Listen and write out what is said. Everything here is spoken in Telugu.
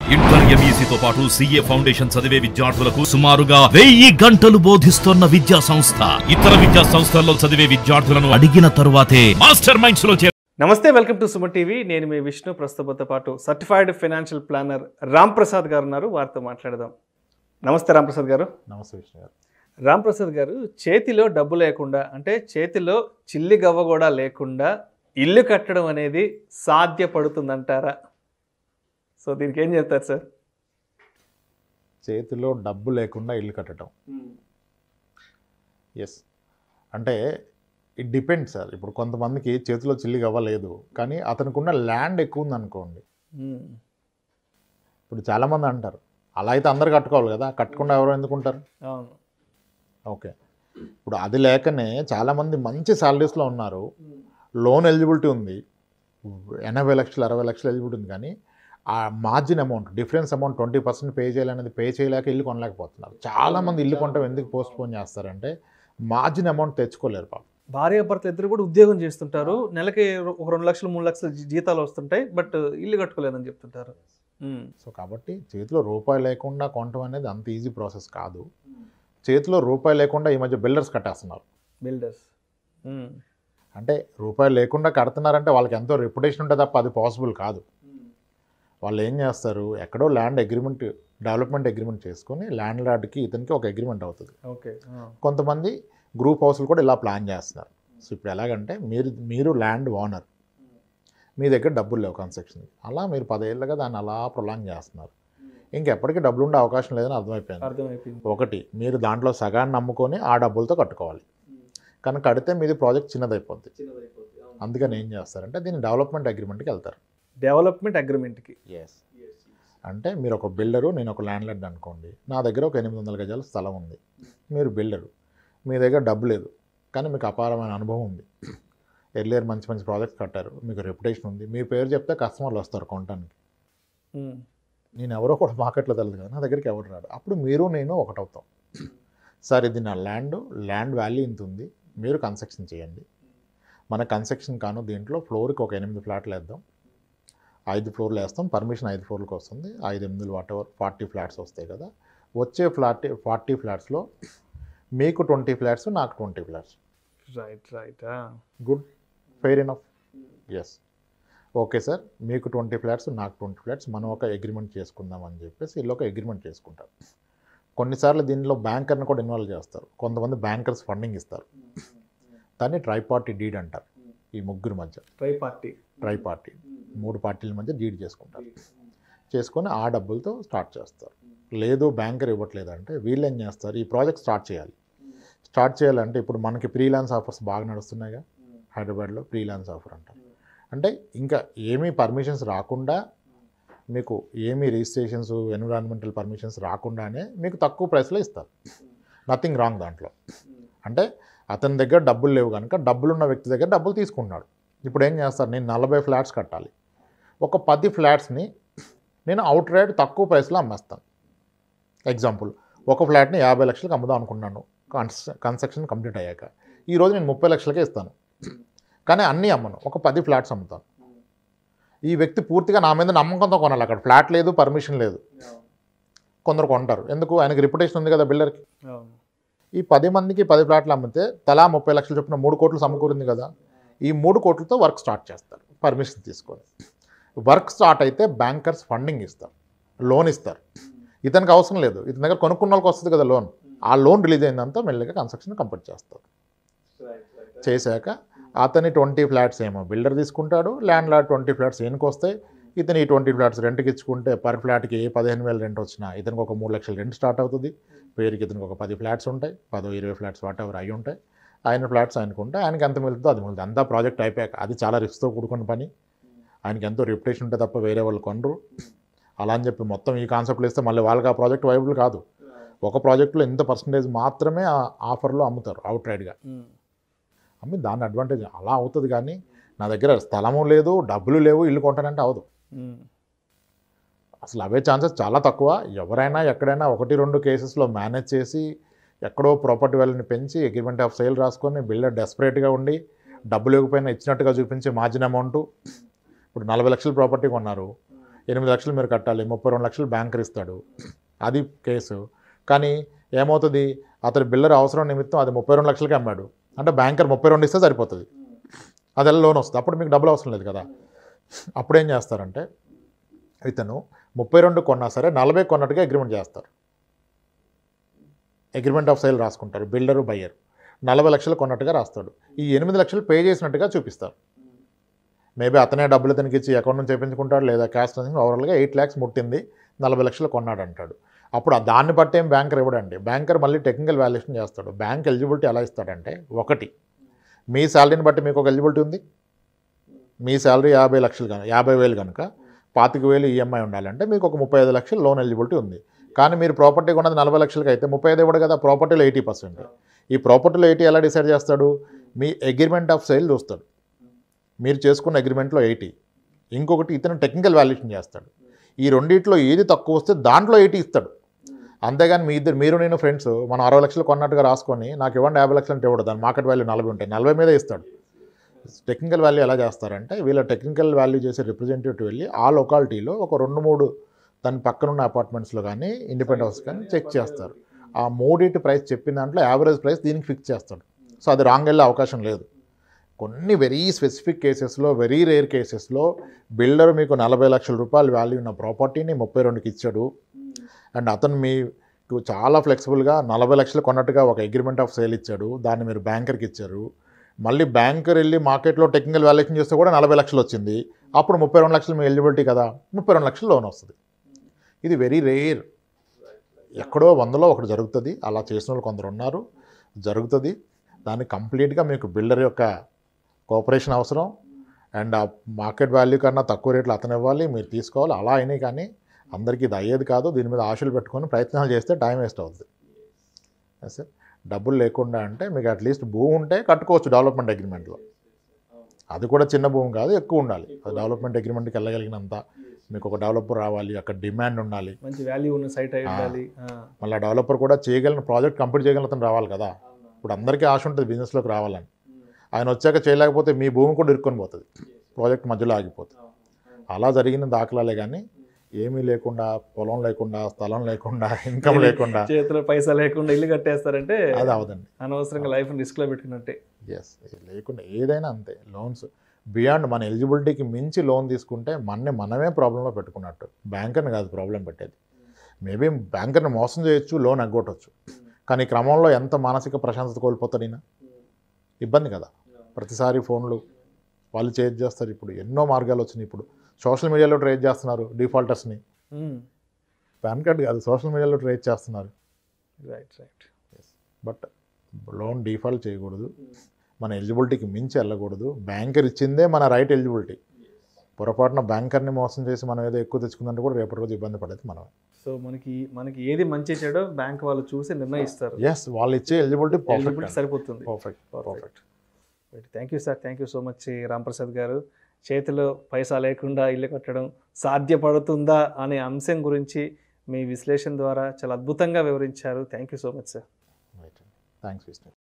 ఇంటర్ ఎంఈసీతో పాటు సీఏ ఫౌండేషన్ చదివే విద్యార్థులకు సుమారుగా వెయ్యి గంటలు బోధిస్తోన్న విద్యా సంస్థ ఇతర విద్యా సంస్థల్లో చదివే విద్యార్థులను అడిగిన తరువాతే మాస్టర్ మైండ్స్ లో చేర నమస్తే వెల్కమ్ టు సుమన్ టీవీ నేను మీ విష్ణు ప్రస్తుతంతో పాటు certified financial planner Ram Prasad garu ఉన్నారు వారితో మాట్లాడదాం నమస్తే రామ్ ప్రసాద్ గారు నమస్తే విష్ణు గారు రామ్ ప్రసాద్ గారు చేతిలో డబ్బు లేకుండా అంటే చేతిలో చిల్లి గవ్వ కూడా లేకుండా ఇల్లు కట్టడం అనేది సాధ్యపడుతుందంటారా సో దీనికి ఏం చెప్తారు సార్ చేతిలో డబ్బు లేకుండా ఇల్లు కట్టడం ఎస్ అంటే ఇట్ డిపెండ్ సార్ ఇప్పుడు కొంతమందికి చేతిలో చిల్లి అవ్వలేదు కానీ అతనికి ఉన్న ల్యాండ్ ఎక్కువ ఉంది అనుకోండి మ్మ్. ఇప్పుడు చాలామంది అంటారు అలా అయితే అందరు కట్టుకోవాలి కదా కట్టకుండా ఎవరు ఎందుకుంటారు అవును ఓకే ఇప్పుడు అది లేకనే చాలామంది మంచి శాలరీస్లో ఉన్నారు లోన్ ఎలిజిబిలిటీ ఉంది ఎనభై లక్షలు అరవై లక్షలు ఎలిజిబిలిటీ ఉంది కానీ ఆ margin amount difference amount twenty percent pay చేయాలనేది పే చేయలేక ఇల్లు కొనలేకపోతున్నారు చాలామంది ఇల్లు కొంటాం ఎందుకు పోస్ట్ పోన్ చేస్తారంటే మార్జిన్ అమౌంట్ తెచ్చుకోలేరు పాపం భార్య భర్తలు ఇద్దరు కూడా ఉద్యోగం చేస్తుంటారు నెలకి ఒక రెండు లక్షలు మూడు లక్షలు జీ- జీతాలు వస్తుంటాయి బట్ ఇల్లు కట్టుకోలేదని చెప్తుంటారు మ్మ్. సో కాబట్టి చేతిలో రూపాయి లేకుండా కొనటం అనేది అంత ఈజీ ప్రాసెస్ కాదు చేతిలో రూపాయి లేకుండా ఈ మధ్య బిల్డర్స్ కట్టేస్తున్నారు బిల్డర్స్ మ్మ్. అంటే రూపాయి లేకుండా కడుతున్నారంటే వాళ్ళకి ఎంతో రెప్యుటేషన్ ఉంటే తప్ప అది పాసిబుల్ కాదు వాళ్ళు ఏం చేస్తారు ఎక్కడో ల్యాండ్ అగ్రిమెంట్ డెవలప్మెంట్ అగ్రిమెంట్ చేసుకొని ల్యాండ్ లార్డ్కి ఇతనికి ఒక అగ్రిమెంట్ అవుతుంది ఓకే ఆ. కొంతమంది గ్రూప్ హౌస్లు కూడా ఇలా ప్లాన్ చేస్తున్నారు సో ఇప్పుడు ఎలాగంటే మీరు మీరు ల్యాండ్ ఓనర్ మీ దగ్గర డబ్బులు లేవు కన్స్ట్రక్షన్ అలా మీరు పదేళ్ళుగా దాన్ని అలా ప్రొలాంగ్ చేస్తున్నారు ఇంకెప్పటికీ డబ్బులు ఉండే అవకాశం లేదని అర్థమైపోయింది అర్థమైపోయింది ఒకటి మీరు దాంట్లో సగాన్ని నమ్ముకొని ఆ డబ్బులతో కట్టుకోవాలి కానీ కడితే మీది ప్రాజెక్ట్ చిన్నదైపోద్ది అందుకని ఏం చేస్తారంటే దీన్ని డెవలప్మెంట్ అగ్రిమెంట్కి వెళ్తారు డెవలప్మెంట్ అగ్రిమెంట్కి ఎస్ అంటే మీరు ఒక బిల్డరు నేను ఒక ల్యాండ్ లార్డ్ అనుకోండి నా దగ్గర ఒక ఎనిమిది వందల గజాల స్థలం ఉంది మీరు బిల్డరు మీ దగ్గర డబ్బు లేదు కానీ మీకు అపారమైన అనుభవం ఉంది ఎర్లియర్ మంచి మంచి ప్రాజెక్ట్స్ కట్టారు మీకు రెప్యుటేషన్ ఉంది మీ పేరు చెప్తే కస్టమర్లు వస్తారు కొనడానికి మ్మ్. నేను ఎవరో కూడా మార్కెట్లో తెలియదు కదా నా దగ్గరికి ఎవరు రాడు అప్పుడు మీరు నేను ఒకటవుతాం సార్ ఇది నా ల్యాండ్ ల్యాండ్ వాల్యూ ఇంత ఉంది మీరు కన్స్ట్రక్షన్ చేయండి మన కన్స్ట్రక్షన్ కాను దీంట్లో ఫ్లోర్కి ఒక ఎనిమిది ఫ్లాట్లు వేద్దాం ఐదు ఫ్లోర్లు వేస్తాం పర్మిషన్ ఐదు ఫ్లోర్లకు వస్తుంది ఐదు ఎనిమిది వాట్ ఎవర్ ఫార్టీ ఫ్లాట్స్ వస్తాయి కదా వచ్చే ఫ్లాట్ ఫార్టీ ఫ్లాట్స్లో మీకు ట్వంటీ ఫ్లాట్స్ నాకు twenty flats right right good fair enough yes okay sir మీకు ట్వంటీ ఫ్లాట్స్ నాకు ట్వంటీ ఫ్లాట్స్ మనం ఒక అగ్రిమెంట్ చేసుకుందాం అని చెప్పేసి వీళ్ళు ఒక అగ్రిమెంట్ చేసుకుంటారు కొన్నిసార్లు దీనిలో బ్యాంకర్ని కూడా ఇన్వాల్వ్ చేస్తారు కొంతమంది బ్యాంకర్స్ ఫండింగ్ ఇస్తారు దాన్ని ట్రై పార్టీ డీడ్ అంటారు ఈ ముగ్గురు మధ్య ట్రై పార్టీ ట్రై పార్టీ మూడు పార్టీల మధ్య డీడ్ చేసుకుంటారు చేసుకొని ఆ డబ్బులతో స్టార్ట్ చేస్తారు లేదు బ్యాంకర్ ఇవ్వట్లేదంటే వీళ్ళు ఏం చేస్తారు ఈ ప్రాజెక్ట్ స్టార్ట్ చేయాలి స్టార్ట్ చేయాలంటే ఇప్పుడు మనకి ఫ్రీలాన్స్ ఆఫర్స్ బాగా నడుస్తున్నాయిగా హైదరాబాద్లో ఫ్రీలాన్స్ ఆఫర్ అంటారు అంటే ఇంకా ఏమీ పర్మిషన్స్ రాకుండా మీకు ఏమీ రిజిస్ట్రేషన్స్ ఎన్విరాన్మెంటల్ పర్మిషన్స్ రాకుండానే మీకు తక్కువ ప్రైస్లో ఇస్తారు నథింగ్ రాంగ్ దాంట్లో అంటే అతని దగ్గర డబ్బులు లేవు కనుక డబ్బులున్న వ్యక్తి దగ్గర డబ్బులు తీసుకుంటున్నాడు ఇప్పుడు ఏం చేస్తారు నేను నలభై ఫ్లాట్స్ కట్టాలి ఒక పది ఫ్లాట్స్ని నేను అవుట్ రైడ్ తక్కువ ప్రైస్లో అమ్మేస్తాను ఎగ్జాంపుల్ ఒక ఫ్లాట్ని యాభై లక్షలకు అమ్ముదాం అనుకున్నాను కన్స్ కన్స్ట్రక్షన్ కంప్లీట్ అయ్యాక ఈరోజు నేను ముప్పై లక్షలకే ఇస్తాను కానీ అన్నీ అమ్మను ఒక పది ఫ్లాట్స్ అమ్ముతాను ఈ వ్యక్తి పూర్తిగా నా మీద నమ్మకంతో కొనాలి అక్కడ ఫ్లాట్ లేదు పర్మిషన్ లేదు కొందరు కొంటారు ఎందుకు ఆయనకి రిప్యుటేషన్ ఉంది కదా బిల్డర్కి అవును ఈ పది మందికి పది ఫ్లాట్లు అమ్మితే తలా ముప్పై లక్షలు చొప్పున మూడు కోట్లు సమకూరింది కదా ఈ మూడు కోట్లతో వర్క్ స్టార్ట్ చేస్తారు పర్మిషన్ తీసుకొని వర్క్ స్టార్ట్ అయితే బ్యాంకర్స్ ఫండింగ్ ఇస్తారు లోన్ ఇస్తారు ఇతనికి అవసరం లేదు ఇతని దగ్గర కొనుక్కున్న వాళ్ళకి వస్తుంది కదా లోన్ ఆ లోన్ రిలీజ్ అయిందంతా మెల్లిగా కన్స్ట్రక్షన్ కంప్లీట్ చేస్తారు చేశాక అతని ట్వంటీ ఫ్లాట్స్ ఏమో బిల్డర్ తీసుకుంటాడు ల్యాండ్ లార్డ్ ట్వంటీ ఫ్లాట్స్ ఎన్నికి వస్తాయి ఇతని ఈ ట్వంటీ ఫ్లాట్స్ రెంట్కి ఇచ్చుకుంటే పర్ ఫ్లాట్కి ఏ పదిహేను వేలు రెంట్ వచ్చినా ఇతనికి ఒక మూడు లక్షలు రెంట్ స్టార్ట్ అవుతుంది పేరుకి ఇతనికి ఒక పది ఫ్లాట్స్ ఉంటాయి పదో ఇరవై ఫ్లాట్స్ వాట్ ఎవర్ అయి ఉంటాయి ఆయన ఫ్లాట్స్ ఆయనకుంటే ఆయనకి ఎంత మిగులుతుందో అది మిగులుతుంది అంతా ప్రాజెక్ట్ అయిపోయాక అది చాలా రిస్క్తో కూడుకున్న పని ఆయనకి ఎంతో రిప్యుటేషన్ ఉంటే తప్ప వేరే వాళ్ళు కొనరు అలా అని చెప్పి మొత్తం ఈ కాన్సెప్ట్లు ఇస్తే మళ్ళీ వాళ్ళకి ఆ ప్రాజెక్ట్ వైబుల్ కాదు ఒక ప్రాజెక్ట్లో ఇంత పర్సంటేజ్ మాత్రమే ఆ ఆఫర్లో అమ్ముతారు అవుట్ రైడ్గా మ్మ్. అమ్మి దాని అడ్వాంటేజ్ అలా అవుతుంది కానీ నా దగ్గర స్థలము లేదు డబ్బులు లేవు ఇల్లు కొంటానంటే అవదు మ్మ్. అసలు అవే ఛాన్సెస్ చాలా తక్కువ ఎవరైనా ఎక్కడైనా ఒకటి రెండు కేసెస్లో మేనేజ్ చేసి ఎక్కడో ప్రాపర్టీ వాల్యూని పెంచి అగ్రిమెంట్ ఆఫ్ సేల్ రాసుకొని బిల్డర్ డెస్పరేట్గా ఉండి డబ్బులు ఇవ్వకపోయినా ఇచ్చినట్టుగా చూపించే మార్జిన్ అమౌంట్ ఇప్పుడు నలభై లక్షల ప్రాపర్టీ కొన్నారు ఎనిమిది లక్షలు మీరు కట్టాలి ముప్పై రెండు లక్షలు బ్యాంకర్ ఇస్తాడు అది కేసు కానీ ఏమవుతుంది అతని బిల్లర్ అవసరం నిమిత్తం అది ముప్పై రెండు లక్షలకి అమ్మాడు అంటే బ్యాంకర్ ముప్పై రెండు ఇస్తే సరిపోతుంది అది ఎలా లోన్ వస్తుంది అప్పుడు మీకు డబ్బులు అవసరం లేదు కదా అప్పుడు ఏం చేస్తారంటే ఇతను ముప్పై రెండు కొన్నా సరే నలభై కొన్నట్టుగా అగ్రిమెంట్ చేస్తారు అగ్రిమెంట్ ఆఫ్ సేల్ రాసుకుంటారు బిల్డరు బయ్యర్ నలభై లక్షలు కొన్నట్టుగా రాస్తాడు ఈ ఎనిమిది లక్షలు పే చేసినట్టుగా చూపిస్తారు మేబీ అతనే డబ్బులు ఇతనికి ఇచ్చి అకౌంట్ నుంచి చేయించుకుంటాడు లేదా క్యాష్ ఓవరాల్గా ఎయిట్ ల్యాక్స్ ముట్టింది నలభై లక్షలు కొన్నాడు అంటాడు అప్పుడు ఆ దాన్ని బట్టి ఏం బ్యాంకర్ ఇవ్వడండి బ్యాంకర్ మళ్ళీ టెక్నికల్ వాల్యుయేషన్ చేస్తాడు బ్యాంక్ ఎలిజిబిలిటీ ఎలా ఇస్తాడంటే ఒకటి మీ శాలరీని బట్టి మీకు ఒక ఎలిజిబిలిటీ ఉంది మీ శాలరీ యాభై లక్షలు కనుక యాభై వేలు కనుక పాతిక వేలు ఈఎంఐ ఉండాలంటే మీకు ఒక ముప్పై ఐదు లక్షలు లోన్ ఎలిజిబిలిటీ ఉంది కానీ మీరు ప్రాపర్టీ కొన్నది నలభై లక్షలకి అయితే ముప్పై ఐదు ఇవ్వడు కదా ప్రాపర్టీలో ఎయిటీ పర్సెంట్ ఈ ప్రాపర్టీలో ఎయిటీ ఎలా డిసైడ్ చేస్తాడు మీ అగ్రిమెంట్ ఆఫ్ సేల్ చూస్తాడు మీరు చేసుకున్న అగ్రిమెంట్లో ఎయిటీ ఇంకొకటి ఇతను టెక్నికల్ వాల్యుయేషన్ చేస్తాడు ఈ రెండిట్లో ఏది తక్కువ వస్తే దాంట్లో ఎయిటీ ఇస్తాడు అంతేగాని మీ ఇద్దరు మీరు నేను ఫ్రెండ్స్ మనం అరవై లక్షలు కొన్నట్టుగా రాసుకొని నాకు ఇవ్వండి యాభై లక్షలు అంటే ఇవ్వడు దాని మార్కెట్ వాల్యూ నలభై ఉంటాయి నలభై మీద ఇస్తాడు టెక్నికల్ వాల్యూ ఎలా చేస్తారంటే వీళ్ళ టెక్నికల్ వాల్యూ చేసే రిప్రజెంటేటివ్ వెళ్ళి ఆ లొకాలిటీలో ఒక రెండు మూడు దాని పక్కనున్న అపార్ట్మెంట్స్లో కానీ ఇండిపెండెంట్ హౌస్ కానీ చెక్ చేస్తారు ఆ మూడింటి ప్రైస్ చెప్పిన దాంట్లో యావరేజ్ ప్రైస్ దీనికి ఫిక్స్ చేస్తాడు సో అది రాంగ్ వెళ్ళే అవకాశం లేదు కొన్ని వెరీ స్పెసిఫిక్ కేసెస్లో వెరీ రేర్ కేసెస్లో బిల్డర్ మీకు నలభై లక్షల రూపాయలు వాల్యూ ఉన్న ప్రాపర్టీని ముప్పై రెండుకి ఇచ్చాడు అండ్ అతను మీకు చాలా ఫ్లెక్సిబుల్గా నలభై లక్షలు కొన్నట్టుగా ఒక అగ్రిమెంట్ ఆఫ్ సేల్ ఇచ్చాడు దాన్ని మీరు బ్యాంకర్కి ఇచ్చారు మళ్ళీ బ్యాంకర్ వెళ్ళి మార్కెట్లో టెక్నికల్ వాల్యుయేషన్ చేస్తే కూడా నలభై లక్షలు వచ్చింది అప్పుడు ముప్పై రెండు లక్షలు మీ ఎలిజిబిలిటీ కదా ముప్పై రెండు లక్షలు లోన్ వస్తుంది ఇది వెరీ రేర్ ఎక్కడో వందలో ఒకటి జరుగుతుంది అలా చేసిన వాళ్ళు కొందరు ఉన్నారు జరుగుతుంది దాన్ని కంప్లీట్గా మీకు బిల్డర్ యొక్క కోఆపరేషన్ అవసరం అండ్ ఆ మార్కెట్ వాల్యూ కన్నా తక్కువ రేట్లు అతను ఇవ్వాలి మీరు తీసుకోవాలి అలా అయినాయి కానీ అందరికీ ఇది అయ్యేది కాదు దీని మీద ఆశలు పెట్టుకొని ప్రయత్నాలు చేస్తే టైం వేస్ట్ అవుతుంది సార్ డబ్బులు లేకుండా అంటే మీకు అట్లీస్ట్ భూమి ఉంటే కట్టుకోవచ్చు డెవలప్మెంట్ అగ్రిమెంట్లో అది కూడా చిన్న భూమి కాదు ఎక్కువ ఉండాలి అది డెవలప్మెంట్ అగ్రిమెంట్కి వెళ్ళగలిగినంత మీకు ఒక డెవలపర్ రావాలి అక్కడ డిమాండ్ ఉండాలి మంచి వాల్యూ ఉన్న సైట్ అయి ఉండాలి ఆ, మళ్ళీ డెవలపర్ కూడా చేయగలిగిన ప్రాజెక్ట్ కంప్లీట్ చేయగలిగిన అతను రావాలి కదా ఇప్పుడు అందరికీ ఆశ ఉంటుంది బిజినెస్లోకి రావాలని ఆయన వచ్చాక చేయలేకపోతే మీ భూమి కూడా ఇరుక్కొని పోతుంది ప్రాజెక్ట్ మధ్యలో ఆగిపోతుంది అలా జరిగిన దాఖలాలే కానీ ఏమీ లేకుండా పొలం లేకుండా స్థలం లేకుండా ఇన్కమ్ లేకుండా చేతిలో పైసా లేకుండా ఇల్లు కట్టేస్తారంటే అది అవదండి అనవసరంగా లైఫ్ రిస్క్ లో పెట్టుకున్నట్టే ఎస్ లేకుండా ఏదైనా అంతే లోన్స్ బియాండ్ మన ఎలిజిబిలిటీకి మించి లోన్ తీసుకుంటే మనని మనమే ప్రాబ్లంలో పెట్టుకున్నట్టు బ్యాంకర్ని కాదు ప్రాబ్లం పెట్టేది మేబీ బ్యాంకర్ని మోసం చేయొచ్చు లోన్ ఎగ్గొట్టచ్చు కానీ ఈ క్రమంలో ఎంత మానసిక ప్రశాంతత కోల్పోతాడు ఈయన ఇబ్బంది కదా ప్రతిసారి ఫోన్లు వాళ్ళు చేజ్ చేస్తారు ఇప్పుడు ఎన్నో మార్గాలు వచ్చినాయి ఇప్పుడు సోషల్ మీడియాలో ట్రేడ్ చేస్తున్నారు డిఫాల్టర్స్ని పాన్ కార్డ్ కాదు సోషల్ మీడియాలో ట్రేడ్ చేస్తున్నారు right right but loan default చేయకూడదు మన ఎలిజిబిలిటీకి మించి వెళ్ళకూడదు బ్యాంకర్ ఇచ్చిందే మన రైట్ ఎలిజిబిలిటీ పొరపాటున బ్యాంకర్ని మోసం చేసి మనం ఏదో ఎక్కువ తెచ్చుకుందంటే కూడా రేపటి రోజు ఇబ్బంది పడేది మనం సో మనకి మనకి ఏది మంచి చెడో బ్యాంక్ వాళ్ళు చూసి నిర్ణయిస్తారు ఎస్ వాళ్ళు ఇచ్చే ఎలిజిబిలిటీ ఎలిజిబిలిటీ పర్ఫెక్ట్ సరిపోతుంది perfect perfect thank you sir thank you so much Ramprasad garu చేతిలో పైసా లేకుండా ఇల్లు కట్టడం సాధ్యపడుతుందా అనే అంశం గురించి మీ విశ్లేషణ ద్వారా చాలా అద్భుతంగా వివరించారు thank you so much sir thanks Vishnu